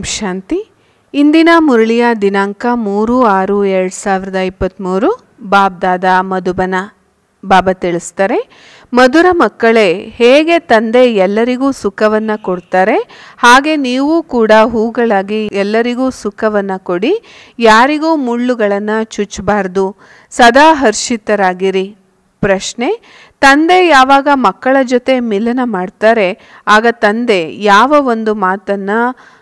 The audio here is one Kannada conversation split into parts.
ಓಂ ಶಾಂತಿ ಇಂದಿನ ಮುರಳಿಯ ದಿನಾಂಕ ಮೂರು ಆರು ಎರಡು ಸಾವಿರದ ಇಪ್ಪತ್ತ್ಮೂರು ಬಾಬ್ದಾದ ಮಧುಬನ ಬಾಬಾ ತಿಳಿಸ್ತಾರೆ ಮಧುರ ಮಕ್ಕಳೇ ಹೇಗೆ ತಂದೆ ಎಲ್ಲರಿಗೂ ಸುಖವನ್ನು ಕೊಡ್ತಾರೆ ಹಾಗೆ ನೀವು ಕೂಡ ಹೂಗಳಾಗಿ ಎಲ್ಲರಿಗೂ ಸುಖವನ್ನು ಕೊಡಿ ಯಾರಿಗೂ ಮುಳ್ಳುಗಳನ್ನು ಚುಚ್ಚಬಾರ್ದು ಸದಾ ಹರ್ಷಿತರಾಗಿರಿ ಪ್ರಶ್ನೆ ತಂದೆ ಯಾವಾಗ ಮಕ್ಕಳ ಜೊತೆ ಮಿಲನ ಮಾಡ್ತಾರೆ ಆಗ ತಂದೆ ಯಾವ ಒಂದು ಮಾತನ್ನ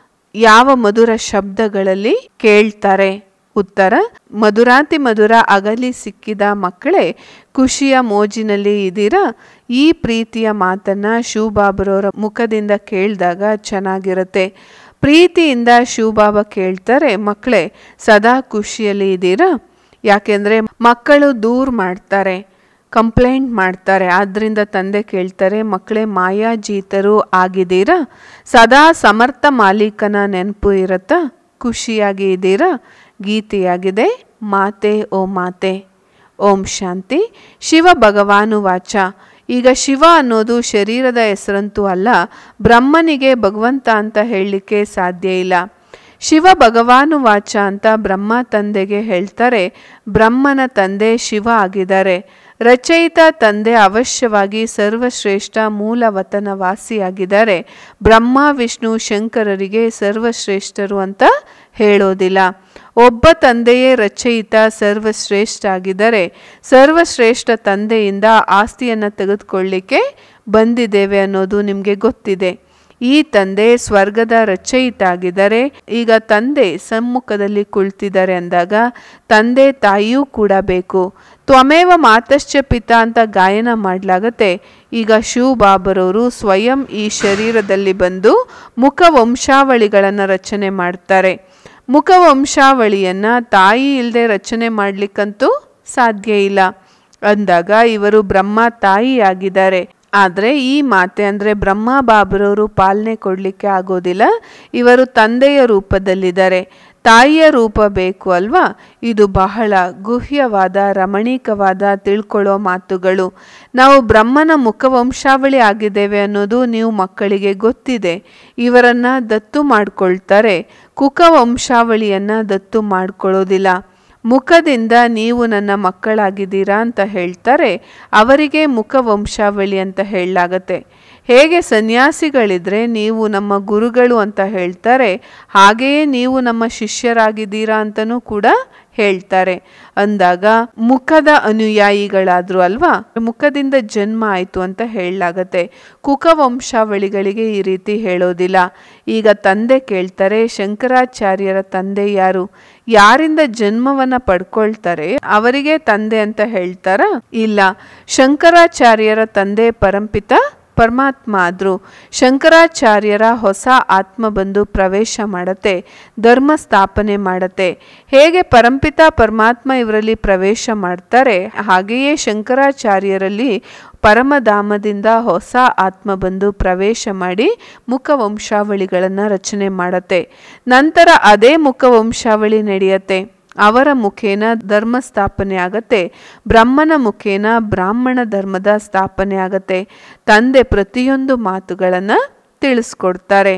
ಯಾವ ಮಧುರ ಶಬ್ದಗಳಲ್ಲಿ ಕೇಳ್ತಾರೆ ಉತ್ತರ ಮಧುರಾತಿ ಮಧುರ ಅಗಲಿ ಸಿಕ್ಕಿದ ಮಕ್ಕಳೇ ಖುಷಿಯ ಮೋಜಿನಲ್ಲಿ ಇದ್ದೀರಾ ಈ ಪ್ರೀತಿಯ ಮಾತನ್ನ ಶಿವಬಾಬರವರ ಮುಖದಿಂದ ಕೇಳಿದಾಗ ಚೆನ್ನಾಗಿರುತ್ತೆ ಪ್ರೀತಿಯಿಂದ ಶಿವಬಾಬಾ ಕೇಳ್ತಾರೆ ಮಕ್ಕಳೇ ಸದಾ ಖುಷಿಯಲ್ಲಿ ಇದ್ದೀರಾ ಯಾಕೆಂದ್ರೆ ಮಕ್ಕಳು ದೂರ ಮಾಡ್ತಾರೆ ಕಂಪ್ಲೇಂಟ್ ಮಾಡ್ತಾರೆ ಆದ್ದರಿಂದ ತಂದೆ ಕೇಳ್ತಾರೆ ಮಕ್ಕಳೇ ಮಾಯಾಜೀತರು ಆಗಿದ್ದೀರಾ ಸದಾ ಸಮರ್ಥ ಮಾಲೀಕನ ನೆನಪು ಇರತ್ತಾ ಖುಷಿಯಾಗಿ ಇದ್ದೀರಾ ಗೀತೆಯಾಗಿದೆ ಮಾತೆ ಓ ಮಾತೆ ಓಂ ಶಾಂತಿ ಶಿವ ಭಗವಾನು ವಾಚ ಈಗ ಶಿವ ಅನ್ನೋದು ಶರೀರದ ಹೆಸರಂತೂ ಅಲ್ಲ ಬ್ರಹ್ಮನಿಗೆ ಭಗವಂತ ಅಂತ ಹೇಳಲಿಕ್ಕೆ ಸಾಧ್ಯ ಇಲ್ಲ ಶಿವ ಭಗವಾನು ವಾಚ ಅಂತ ಬ್ರಹ್ಮ ತಂದೆಗೆ ಹೇಳ್ತಾರೆ ಬ್ರಹ್ಮನ ತಂದೆ ಶಿವ ಆಗಿದ್ದಾರೆ ರಚಯಿತ ತಂದೆ ಅವಶ್ಯವಾಗಿ ಸರ್ವಶ್ರೇಷ್ಠ ಮೂಲ ವತನ ವಾಸಿಯಾಗಿದ್ದಾರೆ ಬ್ರಹ್ಮ ವಿಷ್ಣು ಶಂಕರರಿಗೆ ಸರ್ವಶ್ರೇಷ್ಠರು ಅಂತ ಹೇಳೋದಿಲ್ಲ ಒಬ್ಬ ತಂದೆಯೇ ರಚಯಿತ ಸರ್ವಶ್ರೇಷ್ಠ ಆಗಿದ್ದಾರೆ ಸರ್ವಶ್ರೇಷ್ಠ ತಂದೆಯಿಂದ ಆಸ್ತಿಯನ್ನು ತೆಗೆದುಕೊಳ್ಳಿಕ್ಕೆ ಬಂದಿದ್ದೇವೆ ಅನ್ನೋದು ನಿಮಗೆ ಗೊತ್ತಿದೆ ಈ ತಂದೆ ಸ್ವರ್ಗದ ರಚಯಿತ ಆಗಿದ್ದಾರೆ ಈಗ ತಂದೆ ಸಮ್ಮುಖದಲ್ಲಿ ಕುಳಿತಿದ್ದಾರೆ ಅಂದಾಗ ತಂದೆ ತಾಯಿಯೂ ಕೂಡ ಬೇಕು ತ್ವಮೇವ ಮಾತಶ್ಚ ಪಿತ ಅಂತ ಗಾಯನ ಮಾಡಲಾಗತ್ತೆ ಈಗ ಶಿವ್ ಬಾಬರವರು ಸ್ವಯಂ ಈ ಶರೀರದಲ್ಲಿ ಬಂದು ಮುಖ ವಂಶಾವಳಿಗಳನ್ನು ರಚನೆ ಮಾಡ್ತಾರೆ ಮುಖ ವಂಶಾವಳಿಯನ್ನ ತಾಯಿ ಇಲ್ಲದೆ ರಚನೆ ಮಾಡ್ಲಿಕ್ಕಂತೂ ಸಾಧ್ಯ ಇಲ್ಲ ಅಂದಾಗ ಇವರು ಬ್ರಹ್ಮ ತಾಯಿ ಆಗಿದ್ದಾರೆ ಆದರೆ ಈ ಮಾತೆ ಅಂದರೆ ಬ್ರಹ್ಮ ಬಾಬರವರು ಪಾಲನೆ ಕೊಡಲಿಕ್ಕೆ ಆಗೋದಿಲ್ಲ ಇವರು ತಂದೆಯ ರೂಪದಲ್ಲಿದ್ದಾರೆ ತಾಯಿಯ ರೂಪ ಬೇಕು ಅಲ್ವಾ ಇದು ಬಹಳ ಗುಹ್ಯವಾದ ರಮಣೀಕವಾದ ತಿಳ್ಕೊಳ್ಳೋ ಮಾತುಗಳು ನಾವು ಬ್ರಹ್ಮನ ಮುಖವಂಶಾವಳಿ ಆಗಿದ್ದೇವೆ ಅನ್ನೋದು ನೀವು ಮಕ್ಕಳಿಗೆ ಗೊತ್ತಿದೆ ಇವರನ್ನ ದತ್ತು ಮಾಡ್ಕೊಳ್ತಾರೆ ಕುಕ ವಂಶಾವಳಿಯನ್ನ ದತ್ತು ಮಾಡ್ಕೊಳ್ಳೋದಿಲ್ಲ ಮುಖದಿಂದ ನೀವು ನನ್ನ ಮಕ್ಕಳಾಗಿದ್ದೀರಾ ಅಂತ ಹೇಳ್ತಾರೆ ಅವರಿಗೆ ಮುಖ ವಂಶಾವಳಿ ಅಂತ ಹೇಳಲಾಗತ್ತೆ ಹೇಗೆ ಸನ್ಯಾಸಿಗಳಿದ್ರೆ ನೀವು ನಮ್ಮ ಗುರುಗಳು ಅಂತ ಹೇಳ್ತಾರೆ ಹಾಗೆಯೇ ನೀವು ನಮ್ಮ ಶಿಷ್ಯರಾಗಿದ್ದೀರಾ ಅಂತಲೂ ಕೂಡ ಹೇಳ್ತಾರೆ ಅಂದಾಗ ಮುಖದ ಅನುಯಾಯಿಗಳಾದ್ರು ಅಲ್ವಾ ಮುಖದಿಂದ ಜನ್ಮ ಆಯಿತು ಅಂತ ಹೇಳಲಾಗತ್ತೆ ಕುಕ ವಂಶಾವಳಿಗಳಿಗೆ ಈ ರೀತಿ ಹೇಳೋದಿಲ್ಲ ಈಗ ತಂದೆ ಕೇಳ್ತಾರೆ ಶಂಕರಾಚಾರ್ಯರ ತಂದೆ ಯಾರು ಯಾರಿಂದ ಜನ್ಮವನ್ನ ಪಡ್ಕೊಳ್ತಾರೆ ಅವರಿಗೆ ತಂದೆ ಅಂತ ಹೇಳ್ತಾರ ಇಲ್ಲ ಶಂಕರಾಚಾರ್ಯರ ತಂದೆ ಪರಂಪಿತ ಪರಮಾತ್ಮ ಆದ್ರು ಶಂಕರಾಚಾರ್ಯರ ಹೊಸ ಆತ್ಮ ಬಂದು ಪ್ರವೇಶ ಮಾಡತ್ತೆ ಧರ್ಮ ಸ್ಥಾಪನೆ ಮಾಡತ್ತೆ ಹೇಗೆ ಪರಂಪಿತ ಪರಮಾತ್ಮ ಇವರಲ್ಲಿ ಪ್ರವೇಶ ಮಾಡ್ತಾರೆ ಹಾಗೆಯೇ ಶಂಕರಾಚಾರ್ಯರಲ್ಲಿ ಪರಮಧಾಮದಿಂದ ಹೊಸ ಆತ್ಮ ಬಂದು ಪ್ರವೇಶ ಮಾಡಿ ಮುಖ ವಂಶಾವಳಿಗಳನ್ನು ರಚನೆ ಮಾಡತ್ತೆ ನಂತರ ಅದೇ ಮುಖ ವಂಶಾವಳಿ ನಡೆಯತ್ತೆ ಅವರ ಮುಖೇನ ಧರ್ಮ ಸ್ಥಾಪನೆ ಆಗತ್ತೆ ಬ್ರಹ್ಮನ ಮುಖೇನ ಬ್ರಾಹ್ಮಣ ಧರ್ಮದ ಸ್ಥಾಪನೆ ಆಗತ್ತೆ ತಂದೆ ಪ್ರತಿಯೊಂದು ಮಾತುಗಳನ್ನು ತಿಳಿಸ್ಕೊಡ್ತಾರೆ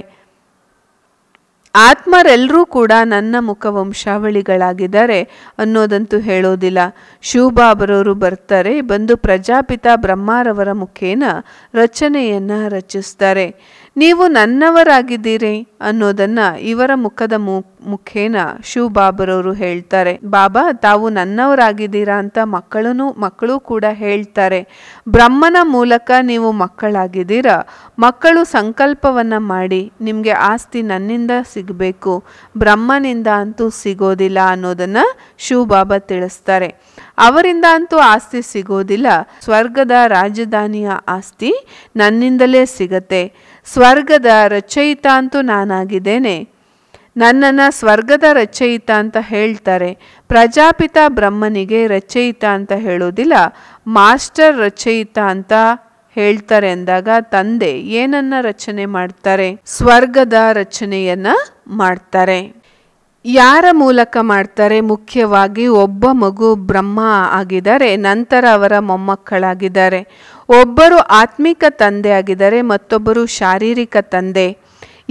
ಆತ್ಮರೆಲ್ಲರೂ ಕೂಡ ನನ್ನ ಮುಖ ವಂಶಾವಳಿಗಳಾಗಿದ್ದಾರೆ ಅನ್ನೋದಂತೂ ಹೇಳೋದಿಲ್ಲ ಶಿವಬಾಬರವರು ಬರ್ತಾರೆ ಬಂದು ಪ್ರಜಾಪಿತ ಬ್ರಹ್ಮಾರವರ ಮುಖೇನ ರಚನೆಯನ್ನ ರಚಿಸ್ತಾರೆ ನೀವು ನನ್ನವರಾಗಿದ್ದೀರಿ ಅನ್ನೋದನ್ನ ಇವರ ಮುಖದ ಮು ಮುಖೇನ ಶಿವಬಾಬರವರು ಹೇಳ್ತಾರೆ ಬಾಬಾ ತಾವು ನನ್ನವರಾಗಿದ್ದೀರಾ ಅಂತ ಮಕ್ಕಳೂ ಮಕ್ಕಳು ಕೂಡ ಹೇಳ್ತಾರೆ ಬ್ರಹ್ಮನ ಮೂಲಕ ನೀವು ಮಕ್ಕಳಾಗಿದ್ದೀರಾ ಮಕ್ಕಳು ಸಂಕಲ್ಪವನ್ನ ಮಾಡಿ ನಿಮಗೆ ಆಸ್ತಿ ನನ್ನಿಂದ ಸಿಗಬೇಕು ಬ್ರಹ್ಮನಿಂದ ಅಂತೂ ಸಿಗೋದಿಲ್ಲ ಅನ್ನೋದನ್ನ ಶಿವಬಾಬಾ ತಿಳಿಸ್ತಾರೆ ಅವರಿಂದ ಅಂತೂ ಆಸ್ತಿ ಸಿಗೋದಿಲ್ಲ ಸ್ವರ್ಗದ ರಾಜಧಾನಿಯ ಆಸ್ತಿ ನನ್ನಿಂದಲೇ ಸಿಗತ್ತೆ ಸ್ವರ್ಗದ ರಚಯಿತ ಅಂತೂ ನಾನಾಗಿದ್ದೇನೆ ನನ್ನನ್ನು ಸ್ವರ್ಗದ ರಚಯಿತ ಅಂತ ಹೇಳ್ತಾರೆ ಪ್ರಜಾಪಿತ ಬ್ರಹ್ಮನಿಗೆ ರಚಯಿತ ಅಂತ ಹೇಳೋದಿಲ್ಲ ಮಾಸ್ಟರ್ ರಚಯಿತ ಅಂತ ಹೇಳ್ತಾರೆ ಅಂದಾಗ ತಂದೆ ಏನನ್ನ ರಚನೆ ಮಾಡ್ತಾರೆ ಸ್ವರ್ಗದ ರಚನೆಯನ್ನ ಮಾಡ್ತಾರೆ ಯಾರ ಮೂಲಕ ಮಾಡ್ತಾರೆ ಮುಖ್ಯವಾಗಿ ಒಬ್ಬ ಮಗು ಬ್ರಹ್ಮ ಆಗಿದ್ದಾರೆ ನಂತರ ಅವರ ಮೊಮ್ಮಕ್ಕಳಾಗಿದ್ದಾರೆ ಒಬ್ಬರು ಆತ್ಮಿಕ ತಂದೆ ಆಗಿದ್ದಾರೆ ಮತ್ತೊಬ್ಬರು ಶಾರೀರಿಕ ತಂದೆ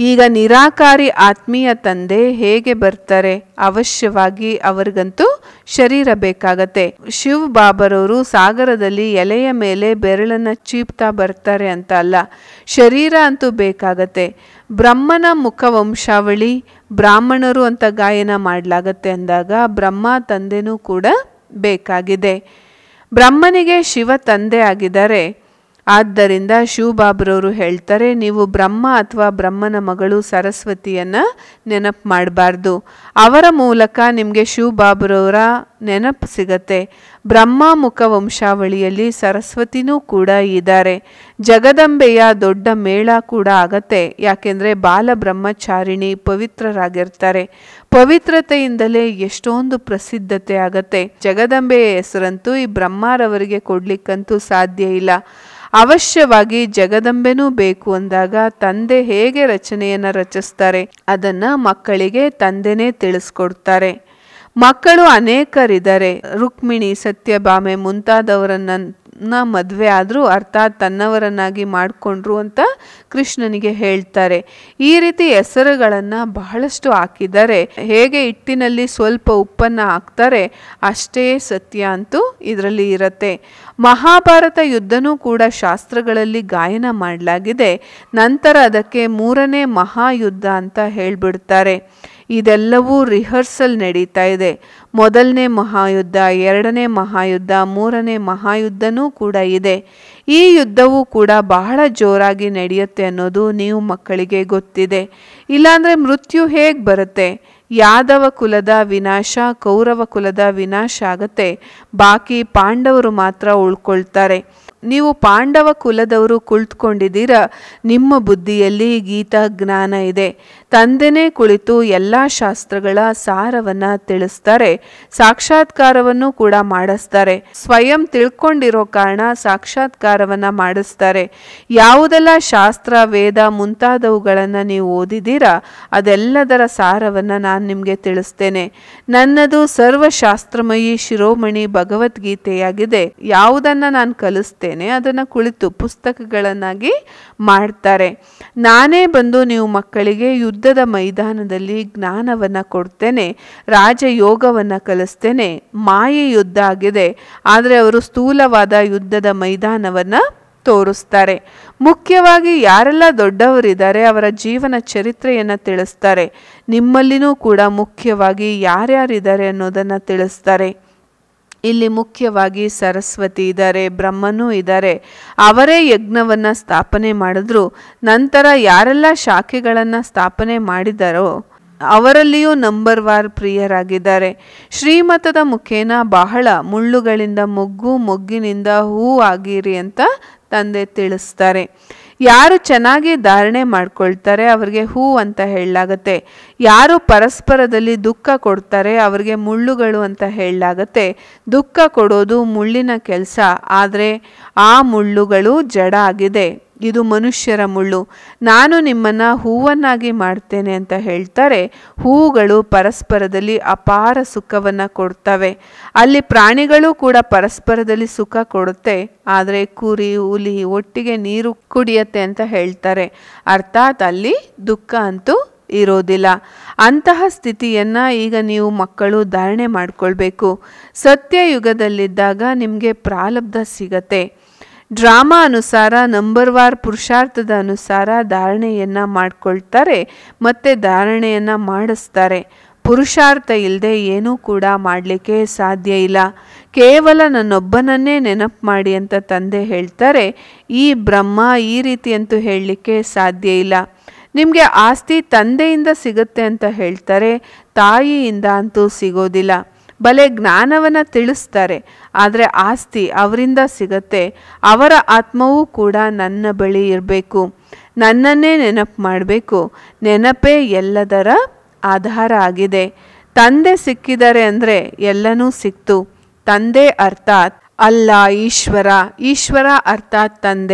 ಈಗ ನಿರಾಕಾರಿ ಆತ್ಮೀಯ ತಂದೆ ಹೇಗೆ ಬರ್ತಾರೆ ಅವಶ್ಯವಾಗಿ ಅವರಿಗಂತೂ ಶರೀರ ಬೇಕಾಗತ್ತೆ ಶಿವ್ ಬಾಬರವರು ಸಾಗರದಲ್ಲಿ ಎಲೆಯ ಮೇಲೆ ಬೆರಳನ್ನ ಚೀಪ್ತಾ ಬರ್ತಾರೆ ಅಂತ ಅಲ್ಲ ಶರೀರ ಅಂತೂ ಬೇಕಾಗತ್ತೆ ಬ್ರಹ್ಮನ ಮುಖ ವಂಶಾವಳಿ ಬ್ರಾಹ್ಮಣರು ಅಂತ ಗಾಯನ ಮಾಡಲಾಗತ್ತೆ ಅಂದಾಗ ಬ್ರಹ್ಮ ತಂದೆನೂ ಕೂಡ ಬೇಕಾಗಿದೆ ಬ್ರಹ್ಮನಿಗೆ ಶಿವ ತಂದೆ ಆಗಿದ್ದಾರೆ ಆದ್ದರಿಂದ ಶಿವಬಾಬ್ರವರು ಹೇಳ್ತಾರೆ ನೀವು ಬ್ರಹ್ಮ ಅಥವಾ ಬ್ರಹ್ಮನ ಮಗಳು ಸರಸ್ವತಿಯನ್ನ ನೆನಪು ಮಾಡಬಾರ್ದು ಅವರ ಮೂಲಕ ನಿಮಗೆ ಶಿವಬಾಬ್ರವರ ನೆನಪು ಸಿಗತ್ತೆ ಬ್ರಹ್ಮ ಮುಖ ವಂಶಾವಳಿಯಲ್ಲಿ ಸರಸ್ವತಿನೂ ಕೂಡ ಇದ್ದಾರೆ ಜಗದಂಬೆಯ ದೊಡ್ಡ ಮೇಳ ಕೂಡ ಆಗತ್ತೆ ಯಾಕೆಂದ್ರೆ ಬಾಲ ಬ್ರಹ್ಮಚಾರಿಣಿ ಪವಿತ್ರರಾಗಿರ್ತಾರೆ ಪವಿತ್ರತೆಯಿಂದಲೇ ಎಷ್ಟೊಂದು ಪ್ರಸಿದ್ಧತೆ ಆಗತ್ತೆ ಜಗದಂಬೆಯ ಹೆಸರಂತೂ ಈ ಬ್ರಹ್ಮಾರವರಿಗೆ ಕೊಡ್ಲಿಕ್ಕಂತೂ ಸಾಧ್ಯ ಇಲ್ಲ ಅವಶ್ಯವಾಗಿ ಜಗದಂಬೆನೂ ಬೇಕು ಅಂದಾಗ ತಂದೆ ಹೇಗೆ ರಚನೆಯನ್ನ ರಚಿಸ್ತಾರೆ ಅದನ್ನ ಮಕ್ಕಳಿಗೆ ತಂದೆನೇ ತಿಳಿಸ್ಕೊಡ್ತಾರೆ ಮಕ್ಕಳು ಅನೇಕರಿದ್ದಾರೆ ರುಕ್ಮಿಣಿ ಸತ್ಯಭಾಮೆ ಮುಂತಾದವರನ್ನ ಮದುವೆ ಆದರೂ ಅರ್ಥಾತ್ ತನ್ನವರನ್ನಾಗಿ ಮಾಡಿಕೊಂಡ್ರು ಅಂತ ಕೃಷ್ಣನಿಗೆ ಹೇಳ್ತಾರೆ ಈ ರೀತಿ ಹೆಸರುಗಳನ್ನು ಬಹಳಷ್ಟು ಹಾಕಿದ್ದಾರೆ ಹೇಗೆ ಹಿಟ್ಟಿನಲ್ಲಿ ಸ್ವಲ್ಪ ಉಪ್ಪನ್ನು ಹಾಕ್ತಾರೆ ಅಷ್ಟೇ ಸತ್ಯ ಅಂತೂ ಇದರಲ್ಲಿ ಇರತ್ತೆ ಮಹಾಭಾರತ ಯುದ್ಧನೂ ಕೂಡ ಶಾಸ್ತ್ರಗಳಲ್ಲಿ ಗಾಯನ ಮಾಡಲಾಗಿದೆ ನಂತರ ಅದಕ್ಕೆ ಮೂರನೇ ಮಹಾಯುದ್ಧ ಅಂತ ಹೇಳ್ಬಿಡ್ತಾರೆ ಇದೆಲ್ಲವೂ ರಿಹರ್ಸಲ್ ನಡೀತಾ ಇದೆ ಮೊದಲನೇ ಮಹಾಯುದ್ಧ ಎರಡನೇ ಮಹಾಯುದ್ಧ ಮೂರನೇ ಮಹಾಯುದ್ಧನೂ ಕೂಡ ಇದೆ ಈ ಯುದ್ಧವೂ ಕೂಡ ಬಹಳ ಜೋರಾಗಿ ನಡೆಯುತ್ತೆ ಅನ್ನೋದು ನೀವು ಮಕ್ಕಳಿಗೆ ಗೊತ್ತಿದೆ ಇಲ್ಲಾಂದ್ರೆ ಮೃತ್ಯು ಹೇಗೆ ಬರುತ್ತೆ ಯಾದವ ಕುಲದ ವಿನಾಶ ಕೌರವ ಕುಲದ ವಿನಾಶ ಆಗತ್ತೆ ಬಾಕಿ ಪಾಂಡವರು ಮಾತ್ರ ಉಳ್ಕೊಳ್ತಾರೆ ನೀವು ಪಾಂಡವ ಕುಲದವರು ಕುಳಿತುಕೊಂಡಿದ್ದೀರ ನಿಮ್ಮ ಬುದ್ಧಿಯಲ್ಲಿ ಗೀತಾ ಜ್ಞಾನ ಇದೆ ತಂದೆನೇ ಕುಳಿತು ಎಲ್ಲ ಶಾಸ್ತ್ರಗಳ ಸಾರವನ್ನ ತಿಳಿಸ್ತಾರೆ ಸಾಕ್ಷಾತ್ಕಾರವನ್ನು ಕೂಡ ಮಾಡಿಸ್ತಾರೆ ಸ್ವಯಂ ತಿಳ್ಕೊಂಡಿರೋ ಕಾರಣ ಸಾಕ್ಷಾತ್ಕಾರವನ್ನ ಮಾಡಿಸ್ತಾರೆ ಯಾವುದೆಲ್ಲ ಶಾಸ್ತ್ರ ವೇದ ಮುಂತಾದವುಗಳನ್ನು ನೀವು ಓದಿದ್ದೀರಾ ಅದೆಲ್ಲದರ ಸಾರವನ್ನ ನಾನು ನಿಮಗೆ ತಿಳಿಸ್ತೇನೆ ನನ್ನದು ಸರ್ವಶಾಸ್ತ್ರಮಯಿ ಶಿರೋಮಣಿ ಭಗವದ್ಗೀತೆಯಾಗಿದೆ ಯಾವುದನ್ನ ನಾನು ಕಲಿಸ್ತೇನೆ ಅದನ್ನು ಕುಳಿತು ಪುಸ್ತಕಗಳನ್ನಾಗಿ ಮಾಡ್ತಾರೆ ನಾನೇ ಬಂದು ನೀವು ಮಕ್ಕಳಿಗೆ ಯುದ್ಧದ ಮೈದಾನದಲ್ಲಿ ಜ್ಞಾನವನ್ನು ಕೊಡ್ತೇನೆ ರಾಜಯೋಗವನ್ನು ಕಲಿಸ್ತೇನೆ ಮಾಯೆ ಯುದ್ಧ ಆಗಿದೆ ಆದರೆ ಅವರು ಸ್ಥೂಲವಾದ ಯುದ್ಧದ ಮೈದಾನವನ್ನು ತೋರಿಸ್ತಾರೆ ಮುಖ್ಯವಾಗಿ ಯಾರೆಲ್ಲ ದೊಡ್ಡವರಿದ್ದಾರೆ ಅವರ ಜೀವನ ಚರಿತ್ರೆಯನ್ನು ತಿಳಿಸ್ತಾರೆ ನಿಮ್ಮಲ್ಲಿನೂ ಕೂಡ ಮುಖ್ಯವಾಗಿ ಯಾರ್ಯಾರಿದ್ದಾರೆ ಅನ್ನೋದನ್ನು ತಿಳಿಸ್ತಾರೆ ಇಲ್ಲಿ ಮುಖ್ಯವಾಗಿ ಸರಸ್ವತಿ ಇದ್ದಾರೆ ಬ್ರಹ್ಮನೂ ಇದ್ದಾರೆ ಅವರೇ ಯಜ್ಞವನ್ನು ಸ್ಥಾಪನೆ ಮಾಡಿದ್ರು ನಂತರ ಯಾರೆಲ್ಲ ಶಾಖೆಗಳನ್ನು ಸ್ಥಾಪನೆ ಮಾಡಿದಾರೋ ಅವರಲ್ಲಿಯೂ ನಂಬರ್ ವಾರ್ ಪ್ರಿಯರಾಗಿದ್ದಾರೆ ಶ್ರೀಮತದ ಮುಖೇನ ಬಹಳ ಮುಳ್ಳುಗಳಿಂದ ಮೊಗ್ಗು ಮೊಗ್ಗಿನಿಂದ ಹೂ ಆಗಿರಿ ಅಂತ ತಂದೆ ತಿಳಿಸ್ತಾರೆ ಯಾರು ಚೆನ್ನಾಗಿ ಧಾರಣೆ ಮಾಡ್ಕೊಳ್ತಾರೆ ಅವ್ರಿಗೆ ಹೂ ಅಂತ ಹೇಳಲಾಗತ್ತೆ ಯಾರು ಪರಸ್ಪರದಲ್ಲಿ ದುಃಖ ಕೊಡ್ತಾರೆ ಅವ್ರಿಗೆ ಮುಳ್ಳುಗಳು ಅಂತ ಹೇಳಲಾಗತ್ತೆ ದುಃಖ ಕೊಡೋದು ಮುಳ್ಳಿನ ಕೆಲಸ ಆದರೆ ಆ ಮುಳ್ಳುಗಳು ಜಡ ಆಗಿದೆ ಇದು ಮನುಷ್ಯರ ಮುಳ್ಳು ನಾನು ನಿಮ್ಮನ್ನ ಹೂವನ್ನಾಗಿ ಮಾಡ್ತೇನೆ ಅಂತ ಹೇಳ್ತಾರೆ ಹೂಗಳು ಪರಸ್ಪರದಲ್ಲಿ ಅಪಾರ ಸುಖವನ್ನು ಕೊಡ್ತವೆ ಅಲ್ಲಿ ಪ್ರಾಣಿಗಳು ಕೂಡ ಪರಸ್ಪರದಲ್ಲಿ ಸುಖ ಕೊಡುತ್ತೆ ಆದರೆ ಕುರಿ ಹುಲಿ ಒಟ್ಟಿಗೆ ನೀರು ಕುಡಿಯತ್ತೆ ಅಂತ ಹೇಳ್ತಾರೆ ಅರ್ಥಾತ್ ಅಲ್ಲಿ ದುಃಖ ಅಂತೂ ಇರೋದಿಲ್ಲ ಅಂತಹ ಸ್ಥಿತಿಯನ್ನ ಈಗ ನೀವು ಮಕ್ಕಳು ಧಾರಣೆ ಮಾಡ್ಕೊಳ್ಬೇಕು ಸತ್ಯಯುಗದಲ್ಲಿದ್ದಾಗ ನಿಮಗೆ ಪ್ರಾರಬ್ಧ ಸಿಗತ್ತೆ ಡ್ರಾಮಾ ಅನುಸಾರ ನಂಬರ್ ವಾರ್ ಪುರುಷಾರ್ಥದ ಅನುಸಾರ ಧಾರಣೆಯನ್ನ ಮಾಡ್ಕೊಳ್ತಾರೆ ಮತ್ತೆ ಧಾರಣೆಯನ್ನ ಮಾಡಿಸ್ತಾರೆ ಪುರುಷಾರ್ಥ ಇಲ್ಲದೆ ಏನೂ ಕೂಡ ಮಾಡಲಿಕ್ಕೆ ಸಾಧ್ಯ ಇಲ್ಲ ಕೇವಲ ನನ್ನೊಬ್ಬನನ್ನೇ ನೆನಪು ಮಾಡಿ ಅಂತ ತಂದೆ ಹೇಳ್ತಾರೆ ಈ ಬ್ರಹ್ಮ ಈ ರೀತಿ ಅಂತೂ ಹೇಳಲಿಕ್ಕೆ ಸಾಧ್ಯ ಇಲ್ಲ ನಿಮಗೆ ಆಸ್ತಿ ತಂದೆಯಿಂದ ಸಿಗುತ್ತೆ ಅಂತ ಹೇಳ್ತಾರೆ ತಾಯಿಯಿಂದ ಅಂತೂ ಸಿಗೋದಿಲ್ಲ ಬಲೆ ಜ್ಞಾನವನ್ನು ತಿಳಿಸ್ತಾರೆ ಆದರೆ ಆಸ್ತಿ ಅವರಿಂದ ಸಿಗತ್ತೆ ಅವರ ಆತ್ಮವೂ ಕೂಡ ನನ್ನ ಬಳಿ ಇರಬೇಕು ನನ್ನನ್ನೇ ನೆನಪು ಮಾಡಬೇಕು ನೆನಪೇ ಎಲ್ಲದರ ಆಧಾರ ಆಗಿದೆ ತಂದೆ ಸಿಕ್ಕಿದ್ದಾರೆ ಅಂದರೆ ಎಲ್ಲನೂ ಸಿಕ್ತು ತಂದೆ ಅರ್ಥಾತ್ ಅಲ್ಲ ಈಶ್ವರ ಈಶ್ವರ ಅರ್ಥಾತ್ ತಂದೆ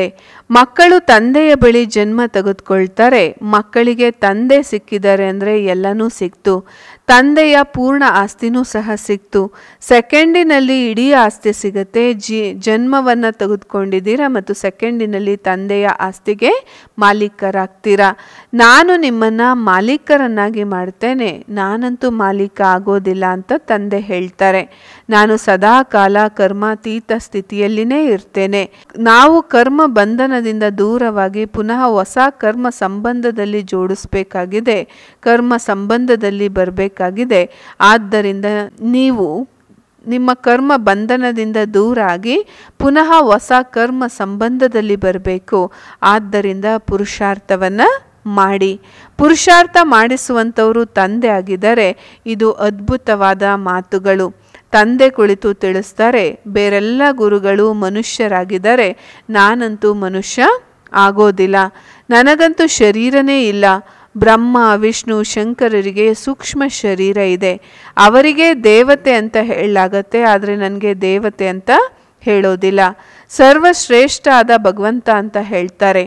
ಮಕ್ಕಳು ತಂದೆಯ ಬಳಿ ಜನ್ಮ ತೆಗೆದುಕೊಳ್ತಾರೆ ಮಕ್ಕಳಿಗೆ ತಂದೆ ಸಿಕ್ಕಿದ್ದಾರೆ ಅಂದರೆ ಎಲ್ಲನೂ ಸಿಕ್ತು ತಂದೆಯ ಪೂರ್ಣ ಆಸ್ತಿನೂ ಸಹ ಸಿಕ್ತು ಸೆಕೆಂಡಿನಲ್ಲಿ ಇಡೀ ಆಸ್ತಿ ಸಿಗುತ್ತೆ ಜಿ ಜನ್ಮವನ್ನು ತೆಗೆದುಕೊಂಡಿದ್ದೀರಾ ಮತ್ತು ಸೆಕೆಂಡಿನಲ್ಲಿ ತಂದೆಯ ಆಸ್ತಿಗೆ ಮಾಲೀಕರಾಗ್ತೀರಾ ನಾನು ನಿಮ್ಮನ್ನು ಮಾಲೀಕರನ್ನಾಗಿ ಮಾಡ್ತೇನೆ ನಾನಂತೂ ಮಾಲೀಕ ಆಗೋದಿಲ್ಲ ಅಂತ ತಂದೆ ಹೇಳ್ತಾರೆ ನಾನು ಸದಾ ಕಾಲ ಕರ್ಮಾತೀತ ಸ್ಥಿತಿಯಲ್ಲಿನೇ ಇರ್ತೇನೆ ನಾವು ಕರ್ಮ ಬಂಧನದಿಂದ ದೂರವಾಗಿ ಪುನಃ ಹೊಸ ಕರ್ಮ ಸಂಬಂಧದಲ್ಲಿ ಜೋಡಿಸ್ಬೇಕಾಗಿದೆ ಕರ್ಮ ಸಂಬಂಧದಲ್ಲಿ ಬರಬೇಕಾಗಿದೆ ಆದ್ದರಿಂದ ನೀವು ನಿಮ್ಮ ಕರ್ಮ ಬಂಧನದಿಂದ ದೂರಾಗಿ ಪುನಃ ಹೊಸ ಕರ್ಮ ಸಂಬಂಧದಲ್ಲಿ ಬರಬೇಕು ಆದ್ದರಿಂದ ಪುರುಷಾರ್ಥವನ್ನು ಮಾಡಿ ಪುರುಷಾರ್ಥ ಮಾಡಿಸುವಂಥವರು ತಂದೆ ಆಗಿದ್ದಾರೆ ಇದು ಅದ್ಭುತವಾದ ಮಾತುಗಳು ತಂದೆ ಕುಳಿತು ತಿಳಿಸ್ತಾರೆ ಬೇರೆಲ್ಲ ಗುರುಗಳು ಮನುಷ್ಯರಾಗಿದ್ದಾರೆ ನಾನಂತೂ ಮನುಷ್ಯ ಆಗೋದಿಲ್ಲ ನನಗಂತೂ ಶರೀರನೇ ಇಲ್ಲ ಬ್ರಹ್ಮ ವಿಷ್ಣು ಶಂಕರರಿಗೆ ಸೂಕ್ಷ್ಮ ಶರೀರ ಇದೆ ಅವರಿಗೆ ದೇವತೆ ಅಂತ ಹೇಳಲಾಗತ್ತೆ ಆದರೆ ನನಗೆ ದೇವತೆ ಅಂತ ಹೇಳೋದಿಲ್ಲ ಸರ್ವಶ್ರೇಷ್ಠ ಆದ ಭಗವಂತ ಅಂತ ಹೇಳ್ತಾರೆ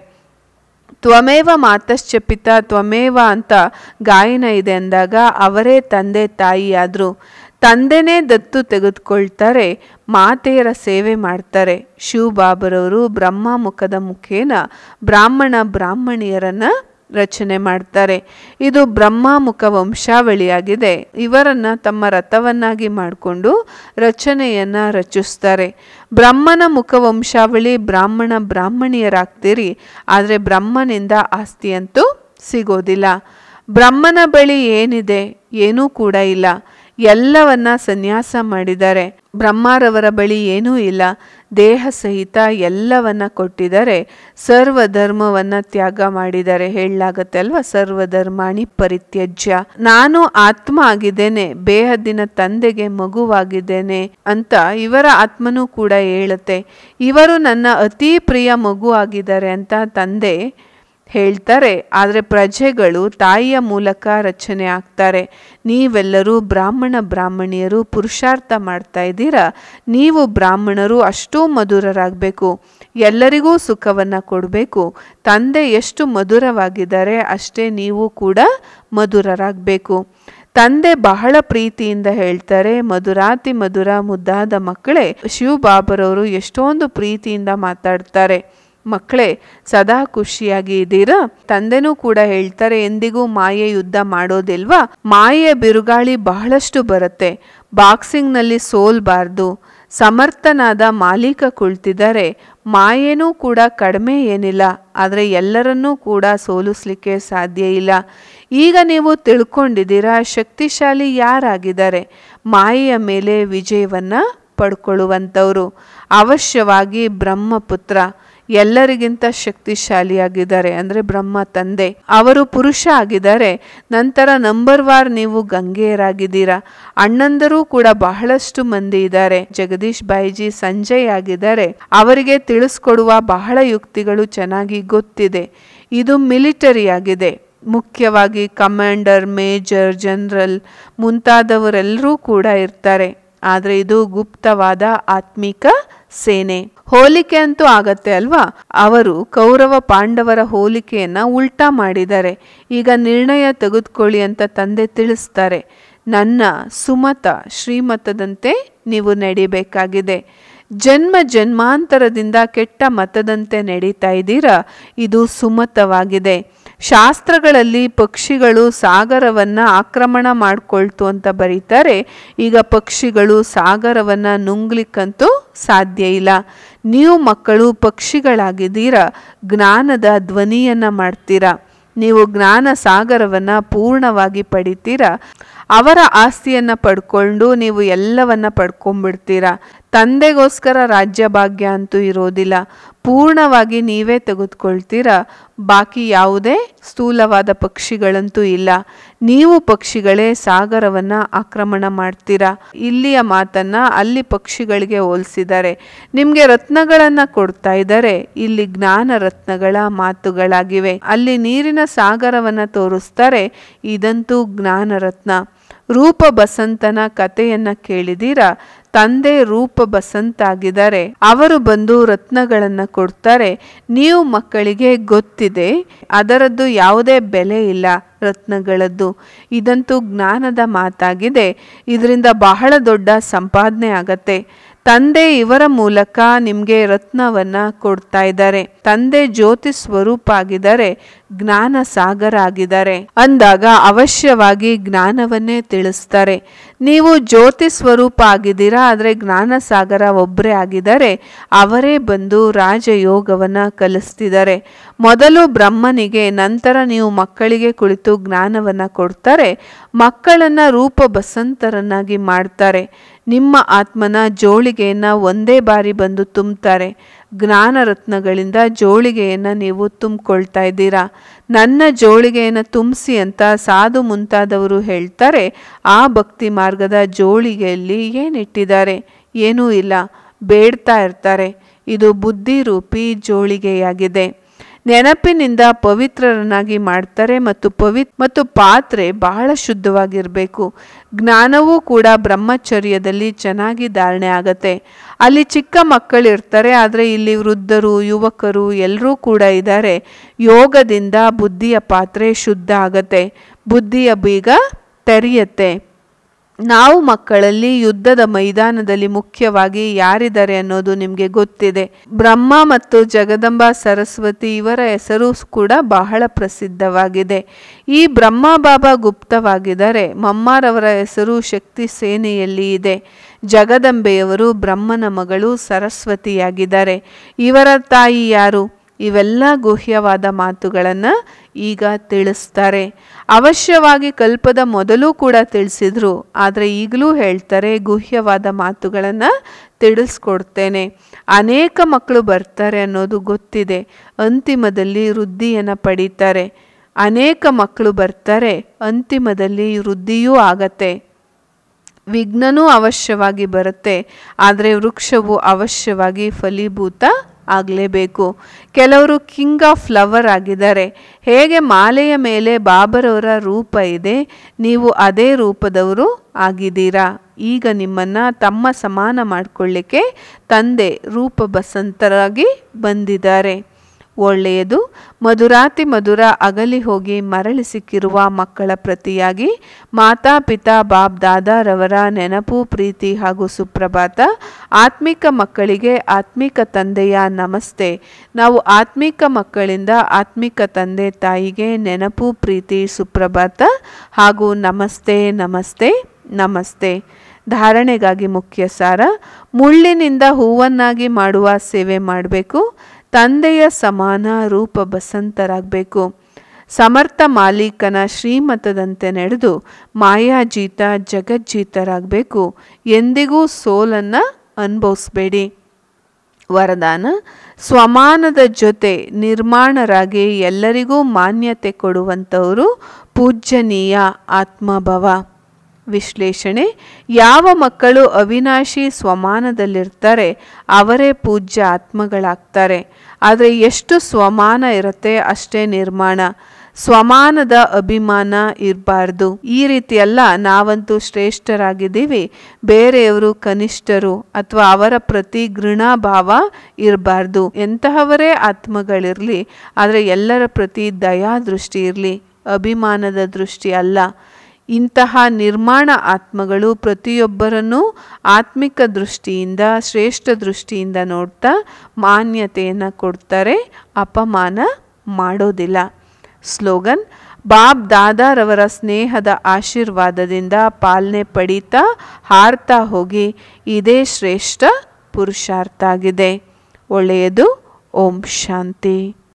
ತ್ವಮೇವ ಮಾತಶ್ಚ ಪಿತ ತ್ವಮೇವ ಅಂತ ಗಾಯನ ಇದೆ ಅಂದಾಗ ಅವರೇ ತಂದೆ ತಾಯಿಯಾದರು ತಂದೆನೇ ದತ್ತು ತೆಗೆದುಕೊಳ್ತಾರೆ ಮಾತೆಯರ ಸೇವೆ ಮಾಡ್ತಾರೆ ಶಿವಬಾಬರವರು ಬ್ರಹ್ಮ ಮುಖದ ಮುಖೇನ ಬ್ರಾಹ್ಮಣ ಬ್ರಾಹ್ಮಣಿಯರನ್ನು ರಚನೆ ಮಾಡ್ತಾರೆ ಇದು ಬ್ರಹ್ಮ ಮುಖ ವಂಶಾವಳಿಯಾಗಿದೆ ಇವರನ್ನ ತಮ್ಮ ರಥವನ್ನಾಗಿ ಮಾಡಿಕೊಂಡು ರಚನೆಯನ್ನ ರಚಿಸ್ತಾರೆ ಬ್ರಹ್ಮನ ಮುಖ ವಂಶಾವಳಿ ಬ್ರಾಹ್ಮಣ ಬ್ರಾಹ್ಮಣಿಯರಾಗ್ತೀರಿ ಆದರೆ ಬ್ರಹ್ಮನಿಂದ ಆಸ್ತಿ ಅಂತೂ ಸಿಗೋದಿಲ್ಲ ಬ್ರಹ್ಮನ ಬಳಿ ಏನಿದೆ ಏನೂ ಕೂಡ ಇಲ್ಲ ಎಲ್ಲವನ್ನ ಸನ್ಯಾಸ ಮಾಡಿದ್ದಾರೆ ಬ್ರಹ್ಮಾರವರ ಬಳಿ ಏನೂ ಇಲ್ಲ ದೇಹ ಸಹಿತ ಎಲ್ಲವನ್ನ ಕೊಟ್ಟಿದ್ದಾರೆ ಸರ್ವಧರ್ಮವನ್ನ ತ್ಯಾಗ ಮಾಡಿದ್ದಾರೆ ಹೇಳಲಾಗತ್ತೆ ಅಲ್ವಾ ಸರ್ವಧರ್ಮಾಣಿ ಪರಿತ್ಯಜ್ಯ ನಾನು ಆತ್ಮ ಆಗಿದ್ದೇನೆ ಬೇಹದ್ದಿನ ತಂದೆಗೆ ಮಗುವಾಗಿದ್ದೇನೆ ಅಂತ ಇವರ ಆತ್ಮನೂ ಕೂಡ ಹೇಳುತ್ತೆ ಇವರು ನನ್ನ ಅತಿ ಪ್ರಿಯ ಮಗು ಆಗಿದ್ದಾರೆ ಅಂತ ತಂದೆ ಹೇಳ್ತಾರೆ ಆದರೆ ಪ್ರಜೆಗಳು ತಾಯಿಯ ಮೂಲಕ ರಚನೆ ಆಗ್ತಾರೆ ನೀವೆಲ್ಲರೂ ಬ್ರಾಹ್ಮಣ ಬ್ರಾಹ್ಮಣಿಯರು ಪುರುಷಾರ್ಥ ಮಾಡ್ತಾ ಇದ್ದೀರಾ ನೀವು ಬ್ರಾಹ್ಮಣರು ಅಷ್ಟೂ ಮಧುರರಾಗಬೇಕು ಎಲ್ಲರಿಗೂ ಸುಖವನ್ನು ಕೊಡಬೇಕು ತಂದೆ ಎಷ್ಟು ಮಧುರವಾಗಿದ್ದಾರೆ ಅಷ್ಟೇ ನೀವು ಕೂಡ ಮಧುರರಾಗಬೇಕು ತಂದೆ ಬಹಳ ಪ್ರೀತಿಯಿಂದ ಹೇಳ್ತಾರೆ ಮಧುರಾತಿ ಮಧುರ ಮುದ್ದಾದ ಮಕ್ಕಳೇ ಶಿವಬಾಬರವರು ಎಷ್ಟೊಂದು ಪ್ರೀತಿಯಿಂದ ಮಾತಾಡ್ತಾರೆ ಮಕ್ಕಳೇ ಸದಾ ಖುಷಿಯಾಗಿ ಇದ್ದೀರಾ ತಂದೆನೂ ಕೂಡ ಹೇಳ್ತಾರೆ ಎಂದಿಗೂ ಮಾಯೆ ಯುದ್ಧ ಮಾಡೋದಿಲ್ವಾ ಮಾಯೆಯ ಬಿರುಗಾಳಿ ಬಹಳಷ್ಟು ಬರುತ್ತೆ ಬಾಕ್ಸಿಂಗ್ನಲ್ಲಿ ಸೋಲ್ಬಾರ್ದು ಸಮರ್ಥನಾದ ಮಾಲೀಕ ಕುಳಿತಿದ್ದಾರೆ ಮಾಯೇನೂ ಕೂಡ ಕಡಿಮೆ ಏನಿಲ್ಲ ಆದರೆ ಎಲ್ಲರನ್ನೂ ಕೂಡ ಸೋಲಿಸ್ಲಿಕ್ಕೆ ಸಾಧ್ಯ ಇಲ್ಲ ಈಗ ನೀವು ತಿಳ್ಕೊಂಡಿದ್ದೀರಾ ಶಕ್ತಿಶಾಲಿ ಯಾರಾಗಿದ್ದಾರೆ ಮಾಯೆಯ ಮೇಲೆ ವಿಜಯವನ್ನ ಪಡ್ಕೊಳ್ಳುವಂಥವ್ರು ಅವಶ್ಯವಾಗಿ ಬ್ರಹ್ಮಪುತ್ರ ಎಲ್ಲರಿಗಿಂತ ಶಕ್ತಿಶಾಲಿಯಾಗಿದ್ದಾರೆ ಅಂದರೆ ಬ್ರಹ್ಮ ತಂದೆ ಅವರು ಪುರುಷ ಆಗಿದ್ದಾರೆ ನಂತರ ನಂಬರ್ ವಾರ್ ನೀವು ಗಂಗೆಯರಾಗಿದ್ದೀರಾ ಅಣ್ಣಂದರೂ ಕೂಡ ಬಹಳಷ್ಟು ಮಂದಿ ಇದ್ದಾರೆ ಜಗದೀಶ್ ಬಾಯಿಜಿ ಸಂಜಯ್ ಆಗಿದ್ದಾರೆ ಅವರಿಗೆ ತಿಳಿಸ್ಕೊಡುವ ಬಹಳ ಯುಕ್ತಿಗಳು ಚೆನ್ನಾಗಿ ಗೊತ್ತಿದೆ ಇದು ಮಿಲಿಟರಿ ಆಗಿದೆ ಮುಖ್ಯವಾಗಿ ಕಮಾಂಡರ್ ಮೇಜರ್ ಜನರಲ್ ಮುಂತಾದವರೆಲ್ಲರೂ ಕೂಡ ಇರ್ತಾರೆ ಆದರೆ ಇದು ಗುಪ್ತವಾದ ಆತ್ಮಿಕ ಸೇನೆ ಹೋಲಿಕೆ ಅಂತೂ ಆಗತ್ತೆ ಅಲ್ವಾ ಅವರು ಕೌರವ ಪಾಂಡವರ ಹೋಲಿಕೆಯನ್ನ ಉಲ್ಟಾ ಮಾಡಿದ್ದಾರೆ ಈಗ ನಿರ್ಣಯ ತೆಗೆದುಕೊಳ್ಳಿ ಅಂತ ತಂದೆ ತಿಳಿಸ್ತಾರೆ ನನ್ನ ಸುಮತ ಶ್ರೀಮತದಂತೆ ನೀವು ನಡಿಬೇಕಾಗಿದೆ ಜನ್ಮ ಜನ್ಮಾಂತರದಿಂದ ಕೆಟ್ಟ ಮತದಂತೆ ನಡೀತಾ ಇದ್ದೀರಾ ಇದು ಸುಮತವಾಗಿದೆ ಶಾಸ್ತ್ರಗಳಲ್ಲಿ ಪಕ್ಷಿಗಳು ಸಾಗರವನ್ನ ಆಕ್ರಮಣ ಮಾಡ್ಕೊಳ್ತು ಅಂತ ಬರೀತಾರೆ ಈಗ ಪಕ್ಷಿಗಳು ಸಾಗರವನ್ನ ನುಂಗ್ಲಿಕ್ಕಂತೂ ಸಾಧ್ಯ ಇಲ್ಲ ನೀವು ಮಕ್ಕಳು ಪಕ್ಷಿಗಳಾಗಿದ್ದೀರಾ ಜ್ಞಾನದ ಧ್ವನಿಯನ್ನ ಮಾಡ್ತೀರಾ ನೀವು ಜ್ಞಾನ ಸಾಗರವನ್ನ ಪೂರ್ಣವಾಗಿ ಪಡಿತೀರಾ ಅವರ ಆಸ್ತಿಯನ್ನ ಪಡ್ಕೊಂಡು ನೀವು ಎಲ್ಲವನ್ನ ಪಡ್ಕೊಂಡ್ಬಿಡ್ತೀರಾ ತಂದೆಗೋಸ್ಕರ ರಾಜ್ಯ ಭಾಗ್ಯ ಅಂತೂ ಇರೋದಿಲ್ಲ ಪೂರ್ಣವಾಗಿ ನೀವೇ ತೆಗೆದುಕೊಳ್ತೀರಾ ಬಾಕಿ ಯಾವುದೇ ಸ್ಥೂಲವಾದ ಪಕ್ಷಿಗಳಂತೂ ಇಲ್ಲ ನೀವು ಪಕ್ಷಿಗಳೇ ಸಾಗರವನ್ನ ಆಕ್ರಮಣ ಮಾಡ್ತೀರಾ ಇಲ್ಲಿಯ ಮಾತನ್ನ ಅಲ್ಲಿ ಪಕ್ಷಿಗಳಿಗೆ ಹೋಲಿಸಿದ್ದಾರೆ ನಿಮ್ಗೆ ರತ್ನಗಳನ್ನ ಕೊಡ್ತಾ ಇದ್ದಾರೆ ಇಲ್ಲಿ ಜ್ಞಾನ ರತ್ನಗಳ ಮಾತುಗಳಾಗಿವೆ ಅಲ್ಲಿ ನೀರಿನ ಸಾಗರವನ್ನ ತೋರಿಸ್ತಾರೆ ಇದಂತೂ ಜ್ಞಾನ ರತ್ನ ರೂಪ ಬಸಂತನ ಕಥೆಯನ್ನ ಕೇಳಿದೀರಾ ತಂದೆ ರೂಪ ಬಸಂತ ಆಗಿದ್ದಾರೆ ಅವರು ಬಂದು ರತ್ನಗಳನ್ನ ಕೊಡ್ತಾರೆ ನೀವು ಮಕ್ಕಳಿಗೆ ಗೊತ್ತಿದೆ ಅದರದ್ದು ಯಾವುದೇ ಬೆಲೆ ಇಲ್ಲ ರತ್ನಗಳದ್ದು ಇದಂತೂ ಜ್ಞಾನದ ಮಾತಾಗಿದೆ ಇದರಿಂದ ಬಹಳ ದೊಡ್ಡ ಸಂಪಾದನೆ ಆಗತ್ತೆ ತಂದೆ ಇವರ ಮೂಲಕ ನಿಮಗೆ ರತ್ನವನ್ನ ಕೊಡ್ತಾ ಇದ್ದಾರೆ ತಂದೆ ಜ್ಯೋತಿ ಸ್ವರೂಪ ಆಗಿದ್ದಾರೆ ಜ್ಞಾನ ಸಾಗರ ಆಗಿದ್ದಾರೆ ಅಂದಾಗ ಅವಶ್ಯವಾಗಿ ಜ್ಞಾನವನ್ನೇ ತಿಳಿಸ್ತಾರೆ ನೀವು ಜ್ಯೋತಿ ಸ್ವರೂಪ ಆಗಿದ್ದೀರಾ ಆದರೆ ಜ್ಞಾನ ಸಾಗರ ಒಬ್ಬರೇ ಆಗಿದ್ದಾರೆ ಅವರೇ ಬಂದು ರಾಜಯೋಗವನ್ನ ಕಲಿಸ್ತಿದ್ದಾರೆ ಮೊದಲು ಬ್ರಹ್ಮನಿಗೆ ನಂತರ ನೀವು ಮಕ್ಕಳಿಗೆ ಕುಳಿತು ಜ್ಞಾನವನ್ನ ಕೊಡ್ತಾರೆ ಮಕ್ಕಳನ್ನ ರೂಪ ಬಸಂತರನ್ನಾಗಿ ಮಾಡ್ತಾರೆ ನಿಮ್ಮ ಆತ್ಮನ ಜೋಳಿಗೆಯನ್ನ ಒಂದೇ ಬಾರಿ ಬಂದು ತುಂಬ್ತಾರೆ ಜ್ಞಾನ ರತ್ನಗಳಿಂದ ಜೋಳಿಗೆಯನ್ನ ನೀವು ತುಂಬಿಕೊಳ್ತಾ ಇದ್ದೀರಾ ನನ್ನ ಜೋಳಿಗೆಯನ್ನು ತುಂಬಿಸಿ ಅಂತ ಸಾಧು ಮುಂತಾದವರು ಹೇಳ್ತಾರೆ ಆ ಭಕ್ತಿ ಮಾರ್ಗದ ಜೋಳಿಗೆಯಲ್ಲಿ ಏನಿಟ್ಟಿದ್ದಾರೆ ಏನೂ ಇಲ್ಲ ಬೇಡ್ತಾ ಇರ್ತಾರೆ ಇದು ಬುದ್ಧಿರೂಪಿ ಜೋಳಿಗೆಯಾಗಿದೆ ನೆನಪಿನಿಂದ ಪವಿತ್ರರನ್ನಾಗಿ ಮಾಡ್ತಾರೆ ಮತ್ತು ಪವಿ ಮತ್ತು ಪಾತ್ರೆ ಬಹಳ ಶುದ್ಧವಾಗಿರಬೇಕು ಜ್ಞಾನವೂ ಕೂಡ ಬ್ರಹ್ಮಚರ್ಯದಲ್ಲಿ ಚೆನ್ನಾಗಿ ಧಾರಣೆ ಆಗತ್ತೆ ಅಲ್ಲಿ ಚಿಕ್ಕ ಮಕ್ಕಳು ಇರ್ತಾರೆ ಆದರೆ ಇಲ್ಲಿ ವೃದ್ಧರು ಯುವಕರು ಎಲ್ಲರೂ ಕೂಡ ಇದ್ದಾರೆ ಯೋಗದಿಂದ ಬುದ್ಧಿಯ ಪಾತ್ರೆ ಶುದ್ಧ ಆಗತ್ತೆ ಬುದ್ಧಿಯ ಬೀಗ ತೆರೆಯತ್ತೆ ನಾವು ಮಕ್ಕಳಲ್ಲಿ ಯುದ್ಧದ ಮೈದಾನದಲ್ಲಿ ಮುಖ್ಯವಾಗಿ ಯಾರಿದ್ದಾರೆ ಅನ್ನೋದು ನಿಮಗೆ ಗೊತ್ತಿದೆ ಬ್ರಹ್ಮ ಮತ್ತು ಜಗದಂಬ ಸರಸ್ವತಿ ಇವರ ಹೆಸರು ಕೂಡ ಬಹಳ ಪ್ರಸಿದ್ಧವಾಗಿದೆ ಈ ಬ್ರಹ್ಮ ಬಾಬಾ ಗುಪ್ತವಾಗಿದ್ದಾರೆ ಮಮ್ಮಾರವರ ಹೆಸರು ಶಕ್ತಿ ಸೇನೆಯಲ್ಲಿ ಇದೆ ಜಗದಂಬೆಯವರು ಬ್ರಹ್ಮನ ಮಗಳು ಸರಸ್ವತಿಯಾಗಿದ್ದಾರೆ ಇವರ ತಾಯಿ ಯಾರು ಇವೆಲ್ಲ ಗುಹ್ಯವಾದ ಮಾತುಗಳನ್ನು ಈಗ ತಿಳಿಸ್ತಾರೆ ಅವಶ್ಯವಾಗಿ ಕಲ್ಪದ ಮೊದಲು ಕೂಡ ತಿಳಿಸಿದ್ರು ಆದರೆ ಈಗಲೂ ಹೇಳ್ತಾರೆ ಗುಹ್ಯವಾದ ಮಾತುಗಳನ್ನು ತಿಳಿಸ್ಕೊಡ್ತೇನೆ ಅನೇಕ ಮಕ್ಕಳು ಬರ್ತಾರೆ ಅನ್ನೋದು ಗೊತ್ತಿದೆ ಅಂತಿಮದಲ್ಲಿ ವೃದ್ಧಿಯನ್ನು ಪಡೀತಾರೆ ಅನೇಕ ಮಕ್ಕಳು ಬರ್ತಾರೆ ಅಂತಿಮದಲ್ಲಿ ವೃದ್ಧಿಯೂ ಆಗತ್ತೆ ವಿಘ್ನನೂ ಅವಶ್ಯವಾಗಿ ಬರುತ್ತೆ ಆದರೆ ವೃಕ್ಷವು ಅವಶ್ಯವಾಗಿ ಫಲೀಭೂತ ಆಗಲೇಬೇಕು ಕೆಲವರು ಕಿಂಗ್ ಆಫ್ ಫ್ಲವರ್ ಆಗಿದ್ದಾರೆ ಹೇಗೆ ಮಾಲೆಯ ಮೇಲೆ ಬಾಬರವರ ರೂಪ ಇದೆ ನೀವು ಅದೇ ರೂಪದವರು ಆಗಿದ್ದೀರಾ ಈಗ ನಿಮ್ಮನ್ನು ತಮ್ಮ ಸಮಾನ ಮಾಡಿಕೊಳ್ಳಿಕ್ಕೆ ತಂದೆ ರೂಪ ಬಸಂತರಾಗಿ ಬಂದಿದ್ದಾರೆ ಒಳ್ಳೆಯದು ಮಧುರಾತಿ ಮಧುರ ಅಗಲಿ ಹೋಗಿ ಮರಳಿ ಸಿಕ್ಕಿರುವ ಮಕ್ಕಳ ಪ್ರತಿಯಾಗಿ ಮಾತಾಪಿತಾ ಬಾಬ್ ದಾದಾರವರ ನೆನಪು ಪ್ರೀತಿ ಹಾಗೂ ಸುಪ್ರಭಾತ ಆತ್ಮಿಕ ಮಕ್ಕಳಿಗೆ ಆತ್ಮಿಕ ತಂದೆಯ ನಮಸ್ತೆ ನಾವು ಆತ್ಮಿಕ ಮಕ್ಕಳಿಂದ ಆತ್ಮಿಕ ತಂದೆ ತಾಯಿಗೆ ನೆನಪು ಪ್ರೀತಿ ಸುಪ್ರಭಾತ ಹಾಗೂ ನಮಸ್ತೆ ನಮಸ್ತೆ ನಮಸ್ತೆ ಧಾರಣೆಗಾಗಿ ಮುಖ್ಯ ಸಾರ ಮುಳ್ಳಿನಿಂದ ಹೂವನ್ನಾಗಿ ಮಾಡುವ ಸೇವೆ ಮಾಡಬೇಕು ತಂದೆಯ ಸಮಾನ ರೂಪ ಬಸಂತರಾಗಬೇಕು ಸಮರ್ಥ ಮಾಲೀಕನ ಶ್ರೀಮತದಂತೆ ನಡೆದು ಮಾಯಾಜೀತ ಜಗಜ್ಜೀತರಾಗಬೇಕು ಎಂದಿಗೂ ಸೋಲನ್ನು ಅನುಭವಿಸ್ಬೇಡಿ ವರದಾನ ಸ್ವಮಾನದ ಜೊತೆ ನಿರ್ಮಾಣರಾಗಿ ಎಲ್ಲರಿಗೂ ಮಾನ್ಯತೆ ಕೊಡುವಂಥವರು ಪೂಜ್ಯನೀಯ ಆತ್ಮಭವ ವಿಶ್ಲೇಷಣೆ ಯಾವ ಮಕ್ಕಳು ಅವಿನಾಶಿ ಸ್ವಮಾನದಲ್ಲಿರ್ತಾರೆ ಅವರೇ ಪೂಜ್ಯ ಆತ್ಮಗಳಾಗ್ತಾರೆ ಆದರೆ ಎಷ್ಟು ಸ್ವಮಾನ ಇರುತ್ತೆ ಅಷ್ಟೇ ನಿರ್ಮಾಣ ಸ್ವಮಾನದ ಅಭಿಮಾನ ಇರಬಾರ್ದು ಈ ರೀತಿ ಅಲ್ಲ ನಾವಂತೂ ಶ್ರೇಷ್ಠರಾಗಿದ್ದೀವಿ ಬೇರೆಯವರು ಕನಿಷ್ಠರು ಅಥವಾ ಅವರ ಪ್ರತಿ ಭಾವ ಇರಬಾರ್ದು ಎಂತಹವರೇ ಆತ್ಮಗಳಿರಲಿ ಆದರೆ ಎಲ್ಲರ ಪ್ರತಿ ದಯಾ ದೃಷ್ಟಿ ಇರಲಿ ಅಭಿಮಾನದ ದೃಷ್ಟಿ ಅಲ್ಲ ಇಂತಹ ನಿರ್ಮಾಣ ಆತ್ಮಗಳು ಪ್ರತಿಯೊಬ್ಬರನ್ನೂ ಆತ್ಮಿಕ ದೃಷ್ಟಿಯಿಂದ ಶ್ರೇಷ್ಠ ದೃಷ್ಟಿಯಿಂದ ನೋಡ್ತಾ ಮಾನ್ಯತೆಯನ್ನು ಕೊಡ್ತಾರೆ ಅಪಮಾನ ಮಾಡೋದಿಲ್ಲ ಸ್ಲೋಗನ್ ಬಾಬ್ ದಾದಾರವರ ಸ್ನೇಹದ ಆಶೀರ್ವಾದದಿಂದ ಪಾಲನೆ ಪಡೀತಾ ಹಾರ್ತಾ ಹೋಗಿ ಇದೇ ಶ್ರೇಷ್ಠ ಪುರುಷಾರ್ಥ ಆಗಿದೆ ಒಳ್ಳೆಯದು ಓಂ ಶಾಂತಿ